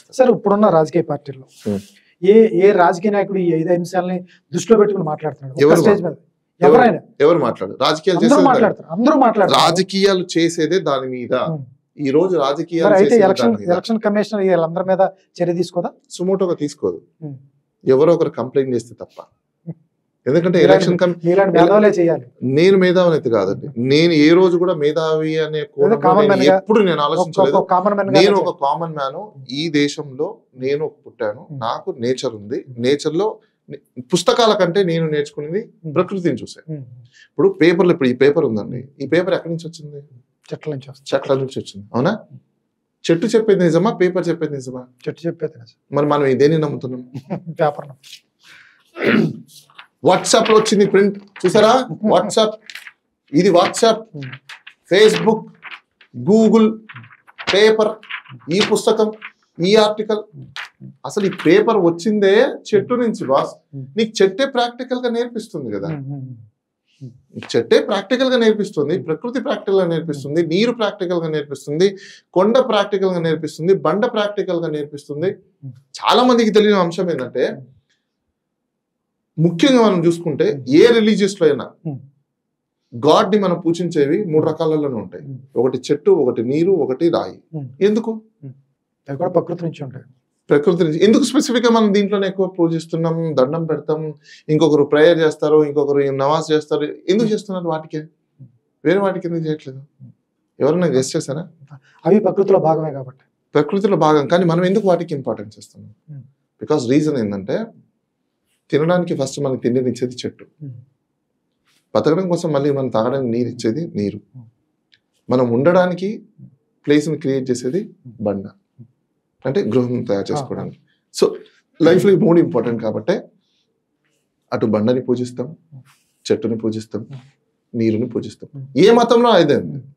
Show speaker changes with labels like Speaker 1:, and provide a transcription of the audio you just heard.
Speaker 1: చేస్తారు
Speaker 2: సార్ ఇప్పుడున్న రాజకీయ పార్టీల్లో
Speaker 1: Hmm.
Speaker 2: ఏ ఏ రాజకీయ నాయకుడు ఈ ఐదు అంశాలని దృష్టిలో పెట్టుకుని మాట్లాడుతున్నాడు
Speaker 1: ఎవరు
Speaker 2: స్టేజ్ మీద ఎవరైనా
Speaker 1: ఎవరు మాట్లాడు రాజకీయాలు
Speaker 2: అందరూ
Speaker 1: చేసేది దాని-
Speaker 2: మాట్లాడతారు అందరూ మాట్లాడతారు
Speaker 1: రాజకీయాలు చేసేదే దాని మీద
Speaker 2: Hmm.
Speaker 1: ఈ రోజు రాజకీయాలు
Speaker 2: మరి అయితే
Speaker 1: చేసేదే
Speaker 2: ఎలక్షన్
Speaker 1: దాని మీద
Speaker 2: ఎలక్షన్ కమిషనర్ వీళ్ళందరి మీద చర్య తీసుకోదా
Speaker 1: సుమోటోగా తీసుకోదు
Speaker 2: Hmm.
Speaker 1: ఎవరో ఒకరు కంప్లైంట్ చేస్తే తప్ప ఎందుకంటే
Speaker 2: ఇలాంటి-
Speaker 1: ఎలక్షన్ కమి
Speaker 2: మీలాంటి మేధావులే చేయాలి
Speaker 1: నేను మేధావిని అయితే కాదండి నేను ఏ రోజు కూడా మేధావి అనే కోణంలో
Speaker 2: common
Speaker 1: నేను
Speaker 2: man గా
Speaker 1: ఎప్పుడు నేను ఆలోచించలేదు
Speaker 2: కామన్ మ్యాన్
Speaker 1: నేను ఒక కామన్ మ్యాన్ ఈ దేశంలో నేను పుట్టాను
Speaker 2: Hmm.
Speaker 1: నాకు నేచర్ ఉంది నేచర్ లో నే- పుస్తకాల కంటే నేను నేర్చుకునేది ప్రకృతిని చూసాను ఇప్పుడు పేపర్లు ఇప్పుడు ఈ పేపర్ ఉందండి ఈ పేపర్ ఎక్కడి నుంచి వచ్చింది
Speaker 2: చెట్ల నుంచి వస్తుంది
Speaker 1: చెట్ల నుంచి వచ్చింది అవునా చెట్టు చెప్పేది నిజమా పేపర్ చెప్పేది నిజమా
Speaker 2: చెట్టు చెప్పేది
Speaker 1: మరి మనం దేన్ని నమ్ముతున్నాం
Speaker 2: పేపర్
Speaker 1: వాట్సాప్ లో వచ్చింది ప్రింట్ చూసారా వాట్సాప్ ఇది వాట్సాప్ ఫేస్బుక్ గూగుల్ పేపర్ ఈ పుస్తకం ఈ ఆర్టికల్ అసలు ఈ పేపర్ వచ్చిందే చెట్టు నుంచి బాస్ నీకు చెట్టే ప్రాక్టికల్ గా నేర్పిస్తుంది కదా నీకు చెట్టే ప్రాక్టికల్ గా నేర్పిస్తుంది ప్రకృతి ప్రాక్టికల్ గా నేర్పిస్తుంది నీరు ప్రాక్టికల్ గా నేర్పిస్తుంది కొండ ప్రాక్టికల్ గా నేర్పిస్తుంది బండ ప్రాక్టికల్ గా నేర్పిస్తుంది చాలా మందికి తెలియని అంశం ఏంటంటే ముఖ్యంగా మనం చూసుకుంటే ఏ రిలీజియస్ లో అయినా
Speaker 2: Hmm.
Speaker 1: గాడ్ ని మనం పూజించేవి మూడు రకాలలోనే ఉంటాయి
Speaker 2: Hmm.
Speaker 1: ఒకటి చెట్టు ఒకటి నీరు ఒకటి రాయి
Speaker 2: Hmm.
Speaker 1: ఎందుకు
Speaker 2: అవి కూడా ప్రకృతి నుంచి ఉంటాయి
Speaker 1: ప్రకృతి నుంచి ఎందుకు స్పెసిఫిక్ గా మనం దీంట్లోనే ఎక్కువ పూజిస్తున్నాం దండం పెడతాం ఇంకొకరు ప్రేయర్ చేస్తారు ఇంకొకరు నమాజ్ చేస్తారు ఎందుకు చేస్తున్నారు వాటికే వేరే వాటికి ఎందుకు చేయట్లేదు ఎవరైనా గెస్ట్ చేశారా
Speaker 2: అవి ప్రకృతిలో భాగమే కాబట్టి
Speaker 1: ప్రకృతిలో భాగం కానీ మనం ఎందుకు వాటికి ఇంపార్టెన్స్ ఇస్తున్నాం
Speaker 2: Hmm.
Speaker 1: బికాస్ రీజన్ ఏంటంటే తినడానికి ఫస్ట్ మనకి తిండినిచ్చేది చెట్టు
Speaker 2: Hmm.
Speaker 1: బతకడం కోసం మళ్ళీ మనం తాగడానికి నీరు ఇచ్చేది నీరు
Speaker 2: Hmm.
Speaker 1: మనం ఉండడానికి ప్లేస్ని క్రియేట్ చేసేది బండ అంటే గృహం తయారు చేసుకోవడానికి సో లైఫ్లో ఈ మూడు ఇంపార్టెంట్ కాబట్టి అటు బండని పూజిస్తాం చెట్టుని పూజిస్తాం నీరుని పూజిస్తాం
Speaker 2: Hmm.
Speaker 1: ఏ మతంలో అదే ఉంది.